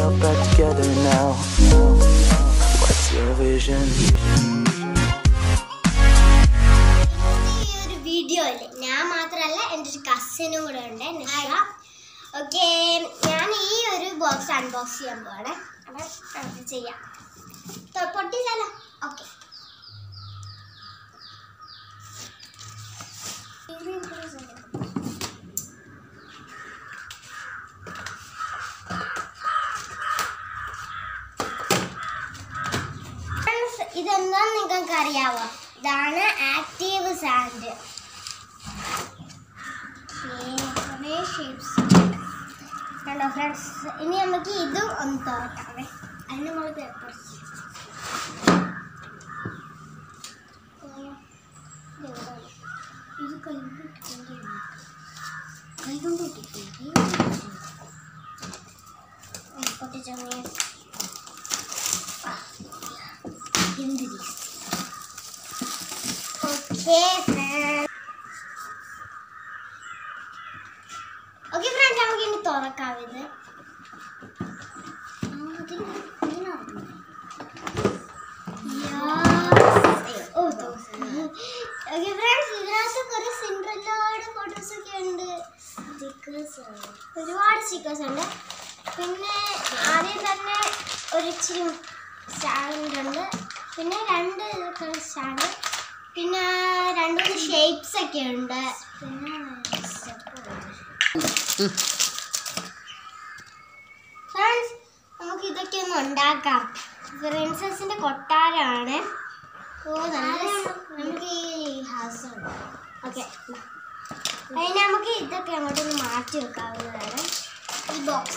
ourselves back together now. What's your vision? ഈ ഒരു വീഡിയോയിൽ ഞാൻ മാത്രമല്ല എൻ്റെ ഒരു കസിനും കൂടെ ഉണ്ട് നിഷ ഓക്കെ ഞാൻ ഈ ഒരു ബോക്സ് അൺബോക്സ് ചെയ്യാൻ പോവാണ് അപ്പം നമുക്ക് ചെയ്യാം തൊ- പൊട്ടിച്ചാലോ ഓക്കെ ഇതെന്താന്ന് നിങ്ങൾക്ക് അറിയാവോ ഇതാണ് ആക്റ്റീവ് സാൻഡ് കുറേ ഷേപ്സ് കണ്ടോ ഫ്രണ്ട്സ് ഇനി നമുക്ക് ഇതും ഒന്ന് തുറക്കാവേ അതിന് നമ്മൾ പേപ്പർ ഇത് കൈകൊണ്ട് കൈകൊണ്ട് പൊട്ടിച്ചോ എന്ത് ഓക്കെ ഓക്കെ ഫ്രണ്ട്സ് നമുക്ക് ഇനി തുറക്കാം ഇത് ഓക്കെ ഫ്രണ്ട്സ് ഇതിനകത്ത് കുറെ സിൻഡ്രല്ലയുടെ ഫോട്ടോസ് ഒക്കെ ഉണ്ട് ഒരുപാട് സ്റ്റിക്കേഴ്സ് ഉണ്ട് പിന്നെ ആദ്യം തന്നെ ഒരു ഇച്ചിരി സ്റ്റാൻഡ് ഉണ്ട് പിന്നെ രണ്ട് സ്റ്റാൻഡ് പിന്നെ രണ്ട് മൂന്ന് ഷേപ്സ് ഒക്കെ ഉണ്ട് പിന്നെ ഫ്രണ്ട്സ് നമുക്ക് ഇതൊക്കെ ഒന്ന് ഉണ്ടാക്കാം പ്രിൻസസിന്റെ കൊട്ടാരമാണ് ഓ നല്ല രസ- നമുക്ക് ഈ ഹൗസ് ഉണ്ട് ഓക്കെ അതിന് നമുക്ക് ഇതൊക്കെ അങ്ങോട്ടൊന്ന് മാറ്റി വെക്കാവുന്നതാണ് ഈ ബോക്സ്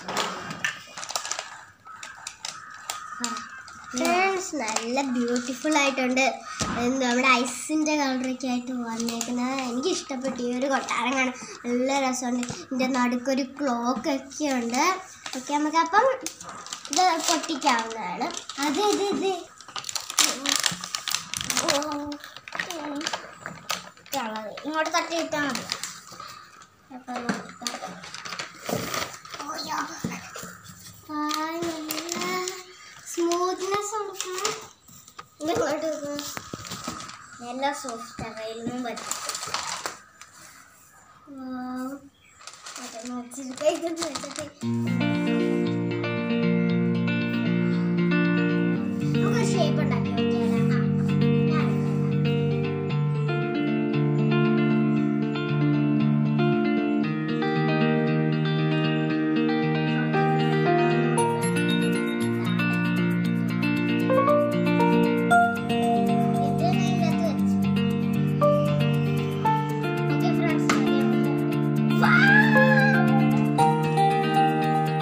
ഫ്രണ്ട്സ് നല്ല ബ്യൂട്ടിഫുൾ ആയിട്ടുണ്ട് എന്ത് നമ്മുടെ ഐസിൻ്റെ കളറൊക്കെ ആയിട്ട് വന്നേക്കുന്നത് എനിക്ക് ഇഷ്ടപ്പെട്ടു ഈ ഒരു കൊട്ടാരം കാണാൻ നല്ല രസമുണ്ട് ഇതിൻ്റെ നടുക്കൊരു ക്ലോക്ക് ഒക്കെ ഉണ്ട് ഓക്കെ നമുക്ക് അപ്പം ഇത് പൊട്ടിക്കാവുന്നതാണ് അതെ ഇത് ഇത് കളറ് ഇങ്ങോട്ട് തട്ടി ഇട്ടാൽ മതി അപ്പം നോക്കാം. ഓയ്യോ. ആ, നല്ല സ്മൂത്ത്നെസ് കൊടുക്കണം ഇത് ഇങ്ങോട്ട് വെക്കണം നല്ല സോഫ്റ്റ് കയ്യിലൊന്നും പറ്റും നമുക്ക് ഷേപ്പ് ഉണ്ടാക്കി നോക്കിയാലോ ആ, ഞാൻ എടുക്കാം. Okay, friends,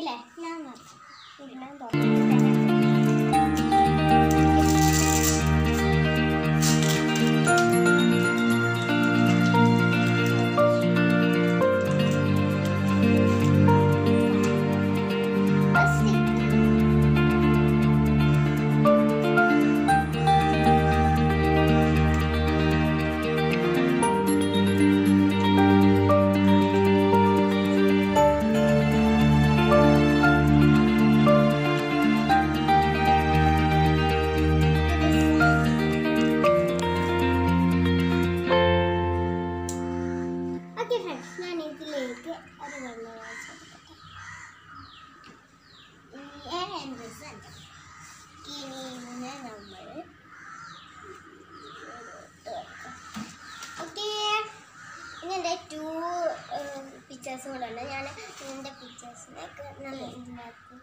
ഇല്ലേ ഞാൻ നോക്കാം. ഇത് ഞാൻ തുറന്ന് തരാം. Pasti. ഓക്കെ ഫ്രണ്ട്സ് ഞാൻ ഇതിലേക്ക് ഒരു വെള്ളം ഒഴിച്ച് കൊടുക്കട്ടെ. ഈ ഏഴ് റിസൾട്ട് ഇനി ഇതിനെ നമ്മൾ ഓക്കെ ഇനി എൻ്റെ ടു പിക്ചേഴ്സ് കൂടെ ഉണ്ട് ഞാൻ എൻ്റെ പിക്ചേഴ്സിലേക്ക് നല്ല ഇതിനകത്ത്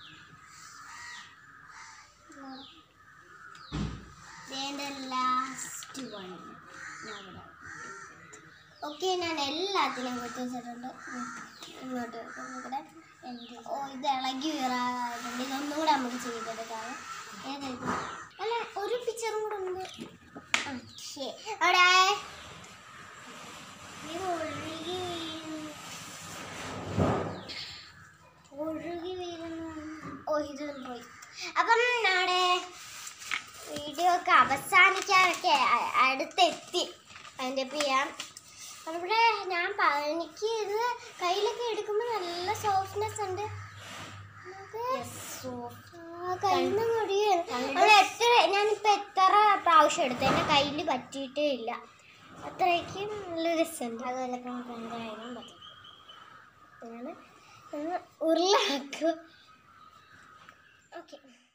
എൻ്റെ ലാസ്റ്റ് വൺ ഇവിടെ ഓക്കെ ഞാൻ എല്ലാത്തിനും കുത്തി വെച്ചിട്ടുണ്ട് ഉം. ഇങ്ങോട്ട് വെക്കാം. ഇവിടെ ഓ ഇത് ഇളകി വീറാറുണ്ട് ഇതൊന്നും കൂടെ നമുക്ക് ചെയ്തെടുക്കാം ഏതായത് അല്ല ഒരു പിക്ചറും കൂടെ ഉണ്ട് ഓക്കെ അവിടെ ഇത് ഒഴുകി വീഴുന്നു. ഒഴുകി വീഴുന്നു ഓ ഇത് പോയി അപ്പം നമ്മുടെ വീഡിയോ ഒക്കെ അവസാനിക്കാനൊക്കെ അ- അടുത്തെത്തി അതിൻ്റെ ചെയ്യാം അവിടെ ഞാൻ പ- എനിക്ക് ഇത് കയ്യിലൊക്കെ എടുക്കുമ്പോൾ നല്ല സോഫ്റ്റ്നെസ് ഉണ്ട് കയ്യിൽ നിന്ന് മുടിയാണ് അവിടെ എത്ര ഞാനിപ്പോൾ എത്ര പ്രാവശ്യം എടുത്തു എൻ്റെ കയ്യിൽ പറ്റിയിട്ടേ ഇല്ല അത്രയ്ക്കും നല്ല രസമുണ്ട് അതുപോലൊക്കെ നമുക്ക് ഭയങ്കര പറ്റും അങ്ങനെ ഉരുളാക്കുക ഓക്കെ